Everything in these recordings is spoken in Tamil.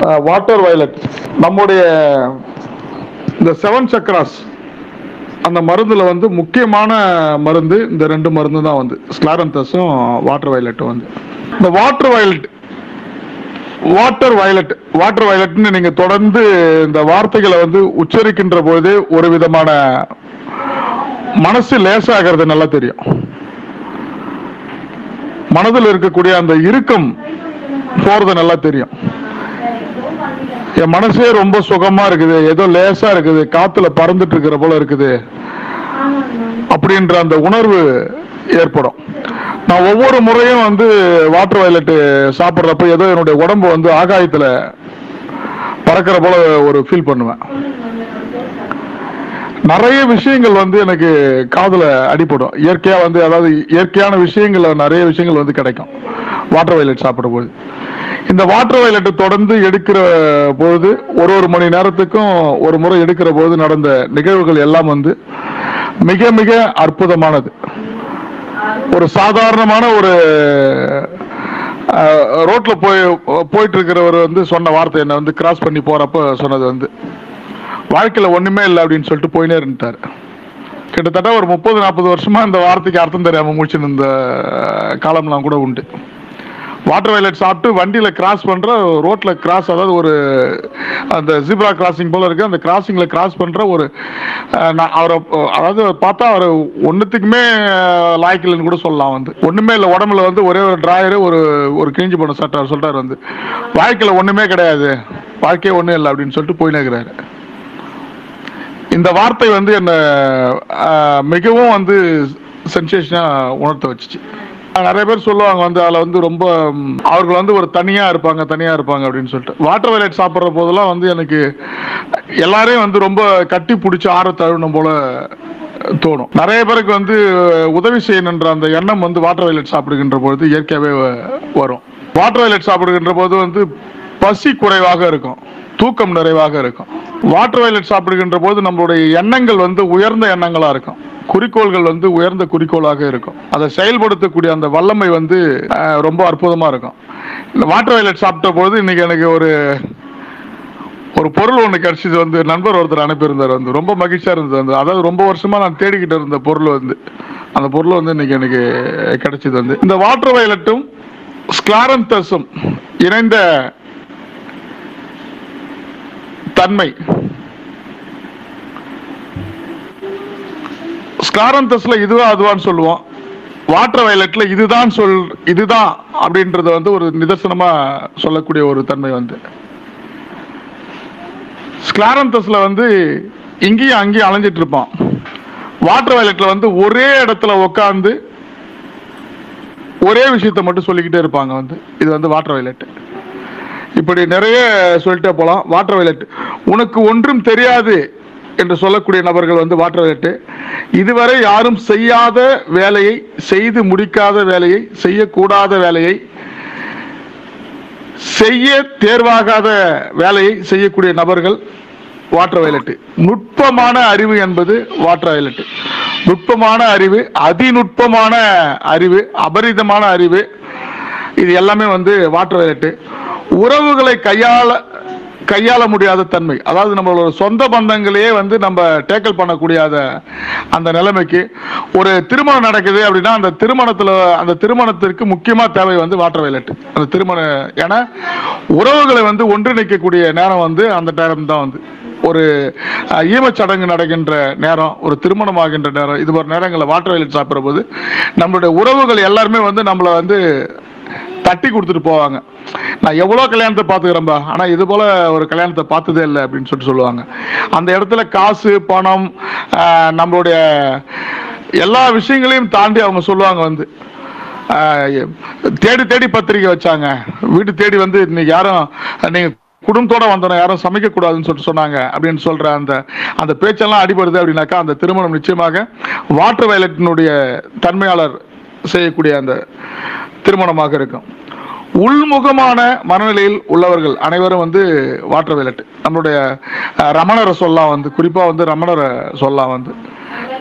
வாட்டர் வயலட் நம்முடைய இந்த செவன் சக்கராஸ் அந்த மருந்துல வந்து முக்கியமான மருந்து இந்த ரெண்டு மருந்து தான் வந்து ஸ்லாரந்தஸும் வாட்டர் வயலட்டும் வந்து இந்த water violet water violet water வயலட்னு நீங்க தொடர்ந்து இந்த வார்த்தைகளை வந்து உச்சரிக்கின்ற போது ஒரு விதமான மனசு லேசாகிறது நல்லா தெரியும் மனதில் இருக்கக்கூடிய அந்த இறுக்கம் போறது நல்லா தெரியும் என் மனசே ரொம்ப சுகமா இருக்குது ஏதோ லேசா இருக்குது காத்துல பறந்துட்டு இருக்கிற போல இருக்குது அப்படின்ற அந்த உணர்வு ஏற்படும் நான் ஒவ்வொரு முறையும் வந்து வாட்டர் வயலட் சாப்பிட்றப்ப ஏதோ என்னுடைய உடம்பு வந்து ஆகாயத்துல பறக்கிற போல ஒரு ஃபீல் பண்ணுவேன் நிறைய விஷயங்கள் வந்து எனக்கு காதுல அடிபடும் இயற்கையா வந்து அதாவது இயற்கையான விஷயங்கள் நிறைய விஷயங்கள் வந்து கிடைக்கும் வாட்டர் வயலட் சாப்பிடும் போது இந்த வாட்டர் வயலட் தொடர்ந்து எடுக்கிற பொழுது ஒரு ஒரு மணி நேரத்துக்கும் ஒரு முறை எடுக்கிற போது நடந்த நிகழ்வுகள் எல்லாம் வந்து மிக மிக அற்புதமானது ஒரு சாதாரணமான ஒரு அஹ், ரோட்ல போய் போயிட்டு இருக்கிறவர் வந்து சொன்ன வார்த்தை என்ன வந்து கிராஸ் பண்ணி போறப்ப சொன்னது வந்து வாழ்க்கையில ஒண்ணுமே இல்லை அப்படின்னு சொல்லிட்டு போயினே இருந்துட்டாரு கிட்டத்தட்ட ஒரு முப்பது நாற்பது வருஷமா இந்த வார்த்தைக்கு அர்த்தம் தெரியாம முடிச்சுன்னு இந்த காலம்லாம் கூட உண்டு வாட்டர் வயலட் சாப்பிட்டு வண்டியில கிராஸ் பண்ற ரோட்ல கிராஸ் அதாவது ஒரு அந்த ஜிப்ரா கிராசிங் போல இருக்கு அந்த கிராசிங்ல கிராஸ் பண்ற ஒரு அஹ், நான் அவரை அஹ், அதாவது பார்த்தா அவர் ஒன்னுத்துக்குமே லாய்க்கில்னு கூட சொல்லலாம் வந்து ஒண்ணுமே இல்லை உடம்புல வந்து ஒரே ஒரு டிராயரு ஒரு ஒரு கிழிஞ்சு போன சட்டை அவர் சொல்றாரு வந்து வாழ்க்கையில ஒண்ணுமே கிடையாது வாழ்க்கையே ஒண்ணும் இல்லை அப்படின்னு சொல்லிட்டு போயினே இருக்கிறாரு இந்த வார்த்தை வந்து என்ன ஆஹ், மிகவும் வந்து சென்சேஷனா உணர்த்த வச்சுச்சு நிறைய பேர் சொல்லுவாங்க வந்து அதில் வந்து ரொம்ப ம், அவர்கள் வந்து ஒரு தனியா இருப்பாங்க தனியா இருப்பாங்க அப்படின்னு சொல்லிட்டு வாட்டர் வயலட் சாப்பிட்ற போதெல்லாம் வந்து எனக்கு எல்லாரையும் வந்து ரொம்ப கட்டி பிடிச்சி ஆற தழுவணும் போல தோணும் நிறைய பேருக்கு வந்து உதவி செய்யணுன்ற அந்த எண்ணம் வந்து வாட்டர் வயலட் சாப்பிடுகின்ற பொழுது இயற்கையாகவே வ- வரும் வாட்டர் வயலட் சாப்பிடுகின்ற போது வந்து பசி குறைவாக இருக்கும் தூக்கம் நிறைவாக இருக்கும் வாட்டர் வயலட் சாப்பிடுகின்ற போது நம்மளுடைய எண்ணங்கள் வந்து உயர்ந்த எண்ணங்களா இருக்கும் குறிக்கோள்கள் வந்து உயர்ந்த குறிக்கோளாக இருக்கும் அதை செயல்படுத்தக்கூடிய அந்த வல்லமை வந்து அஹ், ரொம்ப அற்புதமா இருக்கும் இந்த வாட்டர் வயலட் சாப்பிட்ட போது இன்னைக்கு எனக்கு ஒரு ஒரு பொருள் ஒன்று கிடைச்சது வந்து நண்பர் ஒருத்தர் அனுப்பியிருந்தார் வந்து ரொம்ப மகிழ்ச்சியா இருந்தது வந்து அதாவது ரொம்ப வருஷமா நான் தேடிக்கிட்டு இருந்த பொருள் வந்து அந்த பொருள் வந்து இன்னைக்கு எனக்கு கிடைச்சது வந்து இந்த வாட்டர் வயலட்டும் ஸ்கிளாரந்தஸும் இணைந்த தன்மை ஸ்காரந்தஸ்ல இதுவா அதுவான்னு சொல்லுவோம் வாட்டர் வயலட்ல இதுதான் சொல் இதுதான் அப்படின்றத வந்து ஒரு நிதர்சனமா சொல்லக்கூடிய ஒரு தன்மை வந்து ஸ்கிளாரந்தஸ்ல வந்து இங்கேயும் அங்கேயும் அலைஞ்சிட்டு இருப்பான் வாட்டர் வயலட்ல வந்து ஒரே இடத்துல உட்காந்து ஒரே விஷயத்த மட்டும் சொல்லிக்கிட்டே இருப்பாங்க வந்து இது வந்து வாட்டர் வயலட் இப்படி நிறைய சொல்லிட்டே போலாம் வாட்டர் வயலட் உனக்கு ஒன்றும் தெரியாது என்று சொல்லக்கூடிய நபர்கள் வந்து வாட்டர் வயலட் இதுவரை யாரும் செய்யாத வேலையை செய்து முடிக்காத வேலையை செய்யக்கூடாத வேலையை செய்ய தேர்வாகாத வேலையை செய்யக்கூடிய நபர்கள் வாட்டர் வயலட் நுட்பமான அறிவு என்பது வாட்டர் வயலட் நுட்பமான அறிவு அதிநுட்பமான அறிவு அபரிதமான அறிவு இது எல்லாமே வந்து வாட்டர் வயலட் உறவுகளை கையாள கையாள முடியாத தன்மை அதாவது நம்மளோட சொந்த பந்தங்களையே வந்து நம்ம டேக்கல் பண்ணக்கூடிய அத- அந்த நிலைமைக்கு ஒரு திருமணம் நடக்குது அப்படின்னா அந்த திருமணத்துல அந்த திருமணத்திற்கு முக்கியமா தேவை வந்து வாட்டர் வயலட் அந்த திருமண ஏன்னா உறவுகளை வந்து ஒன்றிணைக்கக்கூடிய நேரம் வந்து அந்த நேரம் தான் வந்து ஒரு அஹ், ஈமச்சடங்கு நடக்கின்ற நேரம் ஒரு திருமணம் ஆகின்ற நேரம் இது ஒரு நேரங்களில் வாட்டர் வயலட் சாப்பிட்ற போது நம்மளுடைய உறவுகள் எல்லாருமே வந்து நம்மளை வந்து தட்டி கொடுத்துட்டு போவாங்க நான் எவ்வளோ கல்யாணத்தை பார்த்துக்கிறேன்பா ஆனால் இது போல ஒரு கல்யாணத்தை பார்த்ததே இல்லை அப்படின்னு சொல்லிட்டு சொல்லுவாங்க அந்த இடத்துல காசு பணம் ஆஹ், நம்மளுடைய எல்லா விஷயங்களையும் தாண்டி அவங்க சொல்லுவாங்க வந்து ஆஹ், தேடி தேடி பத்திரிக்கை வச்சாங்க வீட்டு தேடி வந்து இன்னைக்கு யாரும் நீங்க குடும்பத்தோட வந்தோம் யாரும் சமைக்க கூடாதுன்னு சொல்லிட்டு சொன்னாங்க அப்படின்னு சொல்ற அந்த அந்த பேச்செல்லாம் அடிபடுது அப்படின்னாக்கா அந்த திருமணம் நிச்சயமாக வாட்டர் வயலட்டினுடைய தன்மையாளர் செய்யக்கூடிய அந்த திருமணமாக இருக்கும் உள்முகமான மனநிலையில் உள்ளவர்கள் அனைவரும் வந்து வாட்டர் வயலட் நம்மளுடைய அஹ், ரமணரை சொல்லலாம் வந்து குறிப்பா வந்து ரமணரை சொல்லலாம் வந்து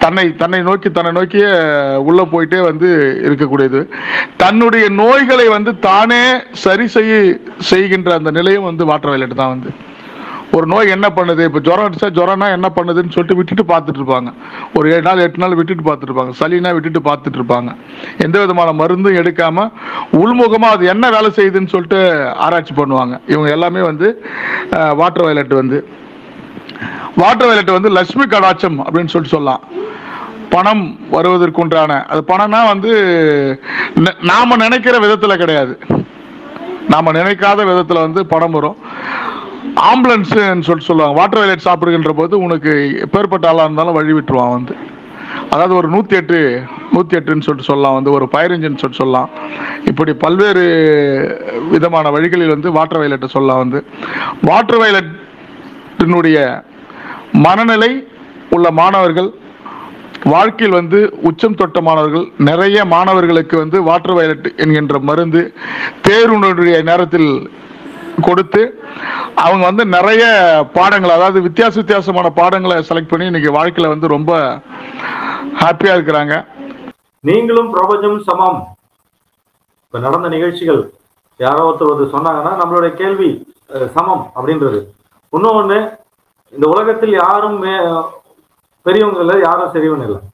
தன்னை தன்னை நோக்கி தன்னை நோக்கியே உள்ள போயிட்டே வந்து இருக்கக்கூடியது தன்னுடைய நோய்களை வந்து தானே சரி செய்ய செய்கின்ற அந்த நிலையும் வந்து வாட்டர் வயலட் தான் வந்து ஒரு நோய் என்ன பண்ணுது இப்போ ஜுரம் அடிச்சா ஜுரம்னா என்ன பண்ணுதுன்னு சொல்லிட்டு விட்டுட்டு பார்த்துட்டு இருப்பாங்க ஒரு ஏழு நாள் எட்டு நாள் விட்டுட்டு பார்த்துட்டு இருப்பாங்க சளினா விட்டுட்டு பார்த்துட்டு இருப்பாங்க எந்த விதமான மருந்தும் எடுக்காம உள்முகமா அது என்ன வேலை செய்யுதுன்னு சொல்லிட்டு ஆராய்ச்சி பண்ணுவாங்க இவங்க எல்லாமே வந்து வாட்டர் வயலட் வந்து வாட்டர் வயலட் வந்து லட்சுமி கடாட்சம் அப்படின்னு சொல்லிட்டு சொல்லலாம் பணம் வருவதற்குண்டான அது பணம்னா வந்து ந- நாம நினைக்கிற விதத்துல கிடையாது நாம நினைக்காத விதத்துல வந்து பணம் வரும் ஆம்புலன்ஸ் சொல்லிட்டு சொல்லுவாங்க வாட்டர் வயலட் சாப்பிடுகின்ற போது உனக்கு எப்பேற்பட்ட ஆளா இருந்தாலும் வழி விட்டுருவான் வந்து அதாவது ஒரு நூத்தி எட்டு நூத்தி எட்டுன்னு சொல்லிட்டு சொல்லலாம் வந்து ஒரு பயிரஞ்சுன்னு சொல்லிட்டு சொல்லலாம் இப்படி பல்வேறு விதமான வழிகளில் வந்து வாட்டர் வயலட்டை சொல்லலாம் வந்து வாட்டர் வயலட்டினுடைய மனநிலை உள்ள மாணவர்கள் வாழ்க்கையில் வந்து உச்சம் தொட்ட மாணவர்கள் நிறைய மாணவர்களுக்கு வந்து வாட்டர் வயலட் என்கின்ற மருந்து தேர்வுடைய நேரத்தில் கொடுத்து அவங்க வந்து நிறைய பாடங்கள் அதாவது வித்தியாச வித்தியாசமான பாடங்களை செலக்ட் பண்ணி இன்னைக்கு வாழ்க்கையில வந்து ரொம்ப ஹாப்பியா இருக்கிறாங்க நீங்களும் பிரபஞ்சம் சமம் இப்ப நடந்த நிகழ்ச்சிகள் யாரோ ஒருத்தர் வந்து சொன்னாங்கன்னா நம்மளுடைய கேள்வி அஹ், சமம் அப்படின்றது இன்னொன்னு இந்த உலகத்தில் யாரும் மே- பெரியவங்க இல்லை யாரும் சிறியவன் இல்லை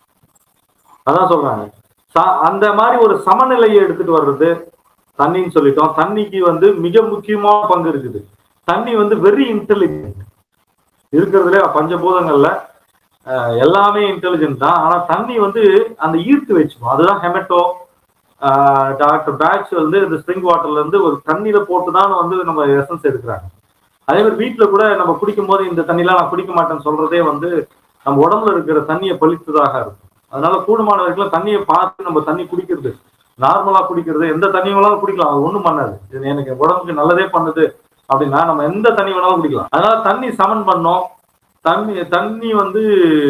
அதான் சொல்றாங்க ச- அந்த மாதிரி ஒரு சமநிலையை எடுத்துட்டு வர்றது தண்ணின்னு சொல்லிட்டோம் தண்ணிக்கு வந்து மிக முக்கியமான பங்கு இருக்குது தண்ணி வந்து வெரி இன்டெலிஜென்ட் இருக்கிறதுல பஞ்சபூதங்கள்ல அஹ், எல்லாமே இன்டெலிஜென்ட் தான் ஆனா தண்ணி வந்து அந்த ஈர்த்து வச்சுக்கும் அதுதான் ஹெமெட்டோ டாக்டர் பேட்ச் வந்து இந்த ஸ்ப்ரிங் வாட்டர்ல இருந்து ஒரு தண்ணியில போட்டு தான் வந்து நம்ம எசன்ஸ் எடுக்கிறாங்க அதே மாதிரி வீட்டுல கூட நம்ம குடிக்கும் போது இந்த தண்ணிலாம் நான் குடிக்க மாட்டேன்னு சொல்றதே வந்து நம்ம உடம்புல இருக்கிற தண்ணியை பழித்ததாக இருக்கும் அதனால கூடுமான வரைக்கும் தண்ணியை பார்த்து நம்ம தண்ணி குடிக்கிறது நார்மலா குடிக்கிறது எந்த தண்ணி வேணாலும் குடிக்கலாம் அது ஒண்ணும் பண்ணாது இது எனக்கு உடம்புக்கு நல்லதே பண்ணுது அப்படின்னா நம்ம எந்த தண்ணி வேணாலும் குடிக்கலாம் அதனால தண்ணி சமன் பண்ணோம் தண்ணி தண்ணி வந்து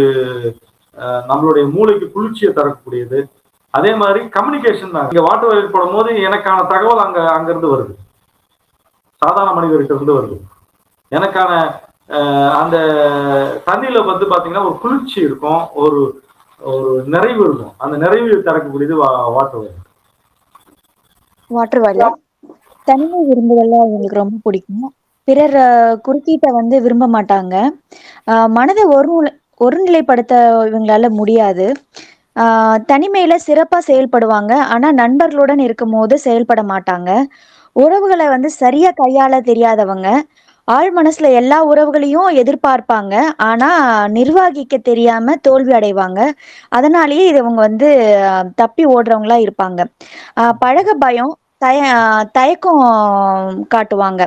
அஹ், நம்மளுடைய மூளைக்கு குளிர்ச்சியை தரக்கூடியது அதே மாதிரி கம்யூனிகேஷன் தான் இங்க வாட்டர் வயல் போடும் போது எனக்கான தகவல் அங்க அங்க இருந்து வருது சாதாரண மனிதர்கிட்ட இருந்து வருது எனக்கான அஹ், அந்த தண்ணியில வந்து பாத்தீங்கன்னா ஒரு குளிர்ச்சி இருக்கும் ஒரு ஒரு நிறைவு இருக்கும் அந்த நிறைவு தரக்கூடியது வாட்டர் வயல் வாட்டர் வயலட் தனிமை விரும்புதல்ல அவங்களுக்கு ரொம்ப பிடிக்கும் பிறர் அஹ், குறுக்கீட்டை வந்து விரும்ப மாட்டாங்க அஹ், மனதை ஒரு ஒருநிலைப்படுத்த இவங்களால முடியாது ஆஹ், தனிமையில சிறப்பா செயல்படுவாங்க ஆனா நண்பர்களுடன் இருக்கும்போது செயல்பட மாட்டாங்க உறவுகளை வந்து சரியா கையாள தெரியாதவங்க ஆழ் மனசுல எல்லா உறவுகளையும் எதிர்பார்ப்பாங்க ஆனா நிர்வகிக்க தெரியாம தோல்வி அடைவாங்க அதனாலேயே இது இவங்க வந்து அஹ், தப்பி ஓடுறவங்களா இருப்பாங்க ஆஹ், பழக பயம் தய தயக்கம் காட்டுவாங்க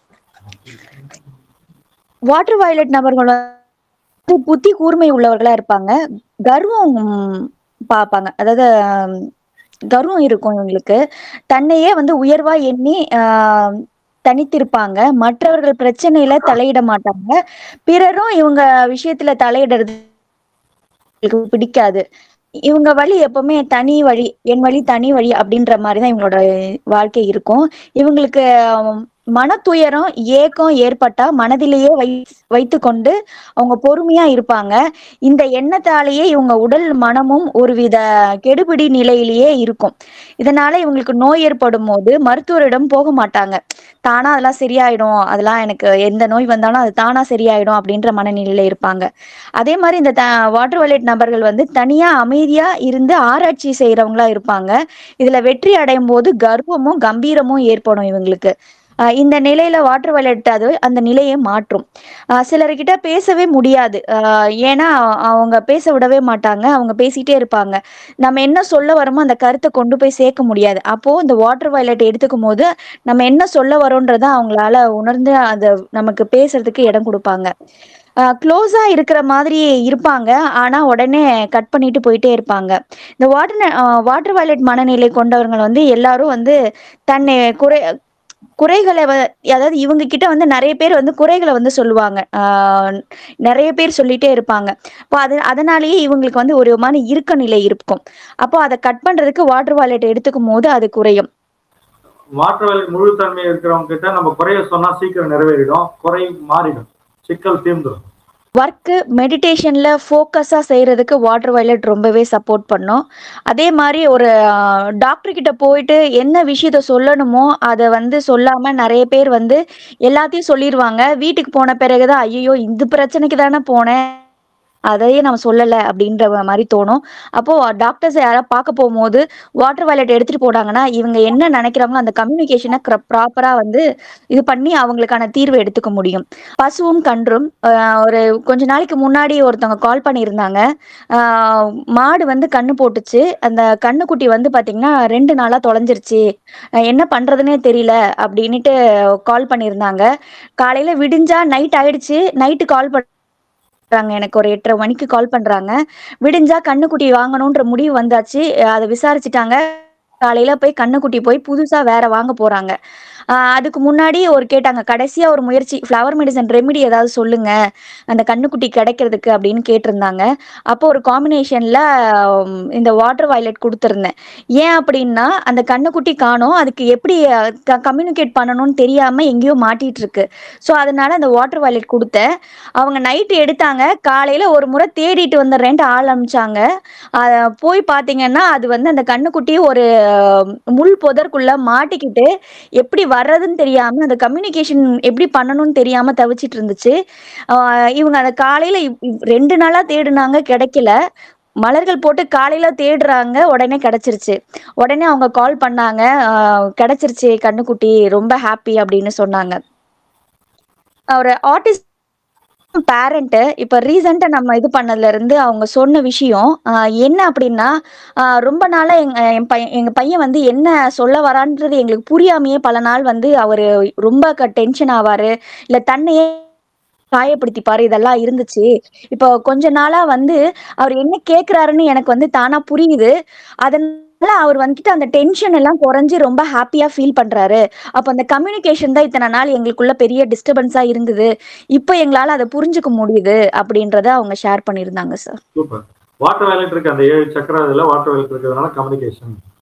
வாட்டர் வயலட் நபர்கள் வந்து புத்தி கூர்மை உள்ளவர்களா இருப்பாங்க கர்வம் பார்ப்பாங்க அதாவது ஆஹ், கர்வம் இருக்கும் இவங்களுக்கு தன்னையே வந்து உயர்வா எண்ணி ஆஹ், தனித்திருப்பாங்க மற்றவர்கள் பிரச்சனையில தலையிட மாட்டாங்க பிறரும் இவங்க விஷயத்துல தலையிடுறது இவங்களுக்கு பிடிக்காது இவங்க வழி எப்பவுமே தனி வழி என் வழி தனி வழி அப்படின்ற மாதிரிதான் இவங்களோட வாழ்க்கை இருக்கும் இவங்களுக்கு ஆம், மனத்துயரம் ஏக்கம் ஏற்பட்டா மனதிலேயே வை வைத்து கொண்டு அவங்க பொறுமையா இருப்பாங்க இந்த எண்ணத்தாலேயே இவங்க உடல் மனமும் ஒருவித கெடுபிடி நிலையிலேயே இருக்கும் இதனால இவங்களுக்கு நோய் ஏற்படும் போது மருத்துவரிடம் போக மாட்டாங்க தானா அதெல்லாம் சரியாயிடும் அதெல்லாம் எனக்கு எந்த நோய் வந்தாலும் அது தானா சரியாயிடும் அப்படின்ற மனநிலையில இருப்பாங்க அதே மாதிரி இந்த வாட்டர் வயலட் நபர்கள் வந்து தனியா அமைதியா இருந்து ஆராய்ச்சி செய்யறவங்களா இருப்பாங்க இதுல வெற்றி அடையும் போது கர்வமும் கம்பீரமும் ஏற்படும் இவங்களுக்கு ஆஹ் இந்த நிலையில வாட்டர் வயலட் அது அந்த நிலையை மாற்றும் ஆஹ் சிலர்கிட்ட பேசவே முடியாது ஆஹ் ஏன்னா அவங்க பேச விடவே மாட்டாங்க அவங்க பேசிட்டே இருப்பாங்க நம்ம என்ன சொல்ல வரோமோ அந்த கருத்தை கொண்டு போய் சேர்க்க முடியாது அப்போ இந்த வாட்டர் வயலட் எடுத்துக்கும் போது நம்ம என்ன சொல்ல வரோன்றத அவங்களால உணர்ந்து அதை நமக்கு பேசுறதுக்கு இடம் கொடுப்பாங்க க்ளோஸா இருக்கிற மாதிரி இருப்பாங்க ஆனா உடனே கட் பண்ணிட்டு போயிட்டே இருப்பாங்க இந்த வாட்டர் வாட்டர் வயலட் மனநிலை கொண்டவர்கள் வந்து எல்லாரும் வந்து தன்னை குறை குறைகளை வ- அதாவது இவங்க கிட்ட வந்து நிறைய பேர் வந்து குறைகளை வந்து சொல்லுவாங்க ஆஹ் நிறைய பேர் சொல்லிட்டே இருப்பாங்க அப்போ அது அதனாலேயே இவங்களுக்கு வந்து ஒரு மாதிரி இருக்க நிலை இருக்கும் அப்போ அதை கட் பண்றதுக்கு வாட்டர் வாலெட் எடுத்துக்கும் போது அது குறையும் வாட்டர் வயல் முழு தன்மை இருக்கிறவங்க கிட்ட நம்ம குறைய சொன்னா சீக்கிரம் நிறைவேறிடும் குறை மாறிடும் சிக்கல் தீர்ந்துடும் ஒர்க்கு மெடிடேஷன்ல ஃபோக்கஸா செய்யறதுக்கு வாட்டர் வயலட் ரொம்பவே சப்போர்ட் பண்ணும் அதே மாதிரி ஒரு டாக்டர் கிட்ட போயிட்டு என்ன விஷயத்த சொல்லணுமோ அதை வந்து சொல்லாம நிறைய பேர் வந்து எல்லாத்தையும் சொல்லிடுவாங்க வீட்டுக்கு போன பிறகுதான் ஐயோ இந்த பிரச்சனைக்கு தானே போனேன் அதையே நம்ம சொல்லல அப்படின்ற மாதிரி தோணும் அப்போ டாக்டர்ஸ் யாராவது பார்க்க போகும்போது வாட்டர் வயலட் எடுத்துட்டு போனாங்கன்னா இவங்க என்ன நினைக்கிறாங்களோ அந்த கம்யூனிகேஷனை ப்ராப்பரா வந்து இது பண்ணி அவங்களுக்கான தீர்வை எடுத்துக்க முடியும் பசுவும் கன்றும் ஆஹ் ஒரு கொஞ்ச நாளைக்கு முன்னாடி ஒருத்தவங்க கால் பண்ணியிருந்தாங்க ஆஹ் மாடு வந்து கண்ணு போட்டுச்சு அந்த கண்ணுக்குட்டி வந்து பாத்தீங்கன்னா ரெண்டு நாளா தொலைஞ்சிருச்சு அஹ் என்ன பண்றதுனே தெரியல அப்படின்னுட்டு கால் பண்ணியிருந்தாங்க காலையில விடிஞ்சா நைட் ஆயிடுச்சு நைட்டு கால் பண்றாங்க எனக்கு ஒரு எட்டரை மணிக்கு கால் பண்றாங்க விடிஞ்சா கண்ணுக்குட்டி வாங்கணும்ன்ற முடிவு வந்தாச்சு அஹ் அதை விசாரிச்சுட்டாங்க காலையில போய் கண்ணுக்குட்டி போய் புதுசா வேற வாங்க போறாங்க ஆஹ் அதுக்கு முன்னாடி ஒரு கேட்டாங்க கடைசியா ஒரு முயற்சி ஃப்ளவர் மெடிசன் ரெமிடி ஏதாவது சொல்லுங்க அந்த கண்ணுக்குட்டி கிடைக்கிறதுக்கு அப்படின்னு கேட்டிருந்தாங்க அப்போ ஒரு காம்பினேஷன்ல இந்த வாட்டர் வயலட் கொடுத்துருந்தேன் ஏன் அப்படின்னா அந்த கண்ணுக்குட்டி காணோம் அதுக்கு எப்படி கம்யூனிகேட் பண்ணணும்னு தெரியாம எங்கேயோ மாட்டிட்டு இருக்கு ஸோ அதனால அந்த வாட்டர் வயலட் கொடுத்தேன் அவங்க நைட்டு எடுத்தாங்க காலையில ஒரு முறை தேடிட்டு வந்துடுறேன்ட்டு ஆள் அனுப்பிச்சாங்க அஹ் போய் பாத்தீங்கன்னா அது வந்து அந்த கண்ணுக்குட்டி ஒரு அஹ், முள் புதற்குள்ள மாட்டிக்கிட்டு எப்படி வர்றதுன்னு தெரியாம அந்த கம்யூனிகேஷன் எப்படி பண்ணணும்னு தெரியாம தவிச்சிட்டு இருந்துச்சு ஆஹ் இவங்க அந்த காலையில இவ்- இவ் ரெண்டு நாளா தேடுனாங்க கிடைக்கல மலர்கள் போட்டு காலையில தேடுறாங்க உடனே கிடைச்சிருச்சு உடனே அவங்க கால் பண்ணாங்க ஆஹ் கிடைச்சிருச்சு கண்ணுக்குட்டி ரொம்ப ஹாப்பி அப்படின்னு சொன்னாங்க ஒரு ஆர்டிஸ்ட் பேரண்ட் இப்ப ரீசெண்டா நம்ம இது பண்ணதுல இருந்து அவங்க சொன்ன விஷயம் ஆஹ் என்ன அப்படின்னா ஆஹ் ரொம்ப நாளா எங்க என் பையன் எங்க பையன் வந்து என்ன சொல்ல வரான்றது எங்களுக்கு புரியாமையே பல நாள் வந்து அவரு ரொம்ப டென்ஷன் ஆவாரு இல்ல தன்னையே காயப்படுத்திப்பாரு இதெல்லாம் இருந்துச்சு இப்போ கொஞ்ச நாளா வந்து அவர் என்ன கேக்குறாருன்னு எனக்கு வந்து தானா புரியுது அதனால அவர் வந்துட்டு அந்த டென்ஷன் எல்லாம் குறைஞ்சு ரொம்ப ஹாப்பியா ஃபீல் பண்றாரு அப்ப அந்த கம்யூனிகேஷன் தான் இத்தனை நாள் எங்களுக்குள்ள பெரிய டிஸ்டர்பன்ஸா இருந்தது இப்போ எங்களால அதை புரிஞ்சுக்க முடியுது அப்படின்றத அவங்க ஷேர் பண்ணியிருந்தாங்க சார் சூப்பர் வாட்டர் வயலட் இருக்கு அந்த ஏழு சக்கர இதுல வாட்டர் வயலட் இருக்கிறதுனால கம்யூனிகேஷன்